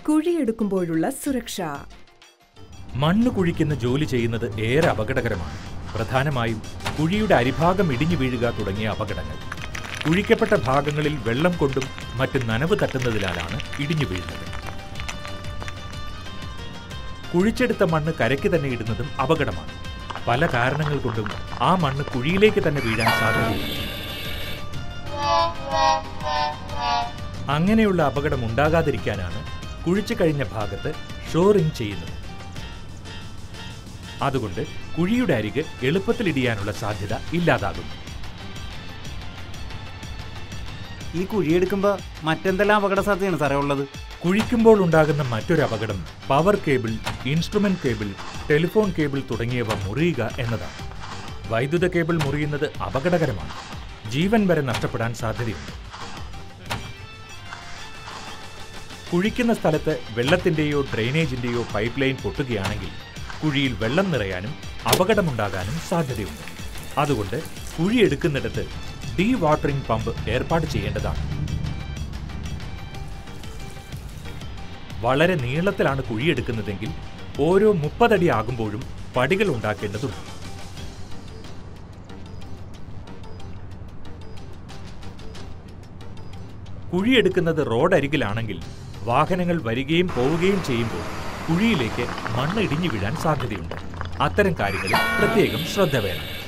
കുഴിയെടുക്കുമ്പോഴുള്ള സുരക്ഷ മണ്ണ് കുഴിക്കുന്ന ജോലി ചെയ്യുന്നത് ഏറെ അപകടകരമാണ് പ്രധാനമായും കുഴിയുടെ അരിഭാഗം ഇടിഞ്ഞു വീഴുക തുടങ്ങിയ അപകടങ്ങൾ കുഴിക്കപ്പെട്ട ഭാഗങ്ങളിൽ വെള്ളം കൊണ്ടും മറ്റ് നനവ് തട്ടുന്നതിനാലാണ് ഇടിഞ്ഞു വീഴുന്നത് കുഴിച്ചെടുത്ത മണ്ണ് കരയ്ക്ക് തന്നെ ഇടുന്നതും അപകടമാണ് പല കാരണങ്ങൾ കൊണ്ടും ആ മണ്ണ് കുഴിയിലേക്ക് തന്നെ വീഴാൻ സാധ്യതയുണ്ട് അങ്ങനെയുള്ള അപകടം ഉണ്ടാകാതിരിക്കാനാണ് കുഴിച്ചു കഴിഞ്ഞ ഭാഗത്ത് ഷോറിംഗ് ചെയ്യുന്നത് അതുകൊണ്ട് കുഴിയുടെ അരിക് എളുപ്പത്തിൽ ഇടിയാനുള്ള സാധ്യത ഇല്ലാതാകും ഈ കുഴിയെടുക്കുമ്പോൾ മറ്റെന്തെല്ലാം അപകട സാധ്യതയാണ് സാറേ ഉള്ളത് കുഴിക്കുമ്പോൾ ഉണ്ടാകുന്ന മറ്റൊരു അപകടം power cable instrument cable telephone cable തുടങ്ങിയവ മുറിയുക എന്നതാണ് വൈദ്യുത കേബിൾ മുറിയുന്നത് അപകടകരമാണ് ജീവൻ വരെ നഷ്ടപ്പെടാൻ സാധ്യതയുണ്ട് കുഴിക്കുന്ന സ്ഥലത്ത് വെള്ളത്തിന്റെയോ ഡ്രെയിനേജിന്റെയോ പൈപ്പ് ലൈൻ പൊട്ടുകയാണെങ്കിൽ കുഴിയിൽ വെള്ളം നിറയാനും അപകടമുണ്ടാകാനും സാധ്യതയുണ്ട് അതുകൊണ്ട് കുഴിയെടുക്കുന്നിടത്ത് ഡീ വാട്ടറിംഗ് പമ്പ് ഏർപ്പാട് ചെയ്യേണ്ടതാണ് വളരെ നീളത്തിലാണ് കുഴിയെടുക്കുന്നതെങ്കിൽ ഓരോ മുപ്പതടി ആകുമ്പോഴും പടികൾ ഉണ്ടാക്കേണ്ടതുണ്ട് കുഴിയെടുക്കുന്നത് റോഡരികിലാണെങ്കിൽ വാഹനങ്ങൾ വരികയും പോവുകയും ചെയ്യുമ്പോൾ കുഴിയിലേക്ക് മണ്ണ് ഇടിഞ്ഞു വീഴാൻ സാധ്യതയുണ്ട് അത്തരം കാര്യങ്ങളിൽ പ്രത്യേകം ശ്രദ്ധ വേണം